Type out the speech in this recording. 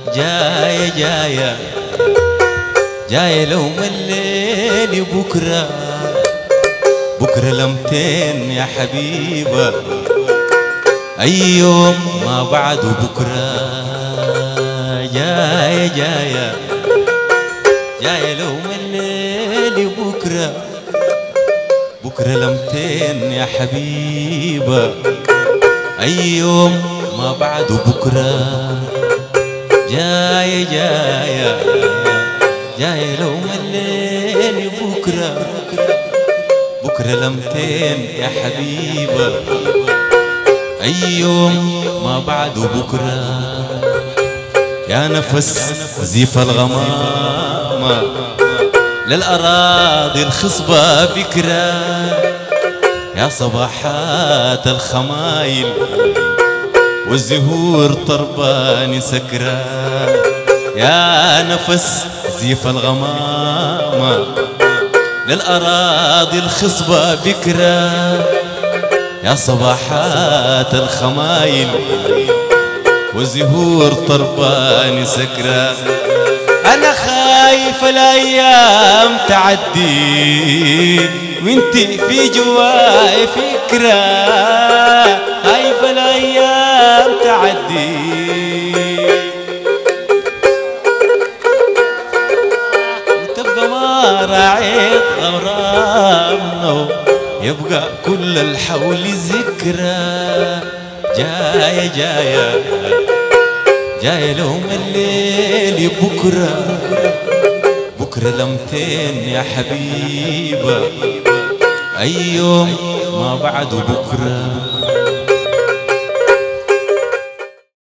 جاية جاية جاية لو الليل بكرة بكرة لمتين يا حبيبة أي يوم ما بعده بكرة جاية جاية جاية لو الليل بكرة بكرة لمتين يا حبيبة أي يوم ما بعده بكرة جاية جاية جاية لو الليل بكرة بكرة لمتين يا حبيبة أي يوم ما بعده بكرة يا نفس زيف الغمامة للأراضي الخصبة بكرة يا صباحات الخمايل والزهور طرباني سكرة يا نفس زيف الغمامة للأراضي الخصبة بكرة يا صباحات الخمايل وزهور طرباني سكرة أنا خايف الأيام تعدي وانتي في جواي فكرة خايف الأيام تعدي وتبقى ما راعيت غرامنا يبقى كل الحول ذكرى جاية جاية جاية لهم الليل بكرة بكرة لمتين يا حبيبة أي يوم ما بعده بكرة